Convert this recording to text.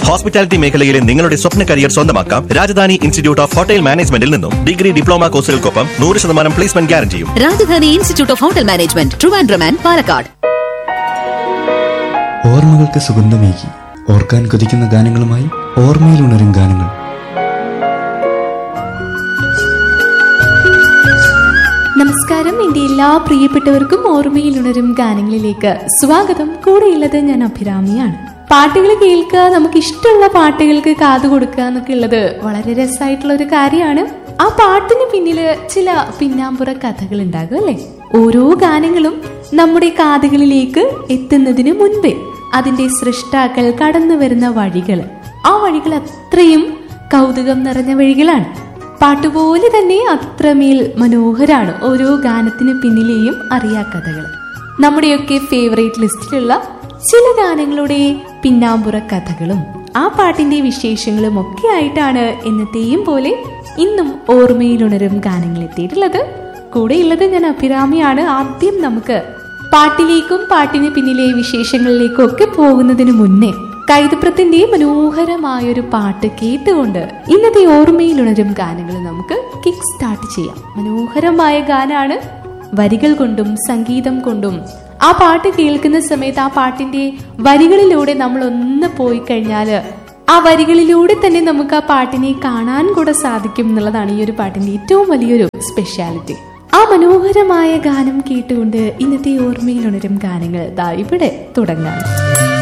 hospitality മേഖലയിലെ നിങ്ങളുടെ സ്വപ്ന career സ്വന്തമാക്കാം രാജധാനി ഇൻസ്റ്റിറ്റ്യൂട്ട് ഓഫ് ഹോട്ടൽ മാനേജ്മെന്റിൽ നിന്നും ഡിഗ്രി ഡിപ്ലോമ കോഴ്സുകൾക്കൊപ്പം നൂറ് ശതമാനം പ്ലേസ്മെന്റ് ഗ്യാരണ്ടിയും Rajadhani institute of hotel management Trivandrum and Palakkad ഓർമ്മകൾക്ക് സുഗന്ധമേകി ഓർക്കാൻ കൊതിക്കുന്ന ഗാനങ്ങളുമായി ഓർമ്മയിലുണരും ഗാനങ്ങൾ നമസ്കാരം എൻ്റെ എല്ലാ പ്രിയപ്പെട്ടവർക്കും ഓർമ്മയിൽ ഉണരും ഗാനങ്ങളിലേക്ക് സ്വാഗതം കൂടെയുള്ളത് ഞാൻ അഭിരാമിയാണ് പാട്ടുകൾ കേൾക്കുക നമുക്ക് ഇഷ്ടമുള്ള പാട്ടുകൾക്ക് കാതു കൊടുക്കുക എന്നൊക്കെ ഉള്ളത് വളരെ രസമായിട്ടുള്ള ഒരു കാര്യമാണ് ആ പാട്ടിന് പിന്നില് ചില പിന്നാമ്പുറ കഥകൾ ഉണ്ടാകും അല്ലെ ഓരോ ഗാനങ്ങളും നമ്മുടെ കാതുകളിലേക്ക് എത്തുന്നതിന് മുൻപേ അതിന്റെ സൃഷ്ടാക്കൾ കടന്നു വരുന്ന വഴികൾ ആ വഴികൾ അത്രയും കൗതുകം നിറഞ്ഞ വഴികളാണ് പാട്ടുപോലെ തന്നെ അത്രമേൽ മനോഹരാണ് ഓരോ ഗാനത്തിന് പിന്നിലെയും അറിയാ കഥകൾ നമ്മുടെയൊക്കെ ഫേവറേറ്റ് ലിസ്റ്റിലുള്ള ചില ഗാനങ്ങളുടെ പിന്നാമ്പുറ കഥകളും ആ പാട്ടിന്റെ വിശേഷങ്ങളും ഒക്കെ ആയിട്ടാണ് എന്നത്തെയും പോലെ ഇന്നും ഓർമ്മയിലുണരും ഗാനങ്ങൾ എത്തിയിട്ടുള്ളത് കൂടെയുള്ളത് ഞാൻ അഭിരാമിയാണ് ആദ്യം നമുക്ക് പാട്ടിലേക്കും പാട്ടിന് പിന്നിലെ വിശേഷങ്ങളിലേക്കും ഒക്കെ പോകുന്നതിന് മുന്നേ കൈതപ്രത്തിന്റെ മനോഹരമായൊരു പാട്ട് കേട്ടുകൊണ്ട് ഇന്നത്തെ ഓർമ്മയിലുണരും ഗാനങ്ങൾ നമുക്ക് കിക്ക് സ്റ്റാർട്ട് ചെയ്യാം മനോഹരമായ ഗാനാണ് വരികൾ കൊണ്ടും സംഗീതം കൊണ്ടും ആ പാട്ട് കേൾക്കുന്ന സമയത്ത് ആ പാട്ടിന്റെ വരികളിലൂടെ നമ്മൾ ഒന്ന് പോയി കഴിഞ്ഞാല് ആ വരികളിലൂടെ തന്നെ നമുക്ക് ആ പാട്ടിനെ കാണാൻ കൂടെ സാധിക്കും എന്നുള്ളതാണ് ഈ ഒരു പാട്ടിന്റെ ഏറ്റവും വലിയൊരു സ്പെഷ്യാലിറ്റി ആ മനോഹരമായ ഗാനം കേട്ടുകൊണ്ട് ഇന്നത്തെ ഓർമ്മയിലുണരും ഗാനങ്ങൾ ദാ ഇവിടെ തുടങ്ങാം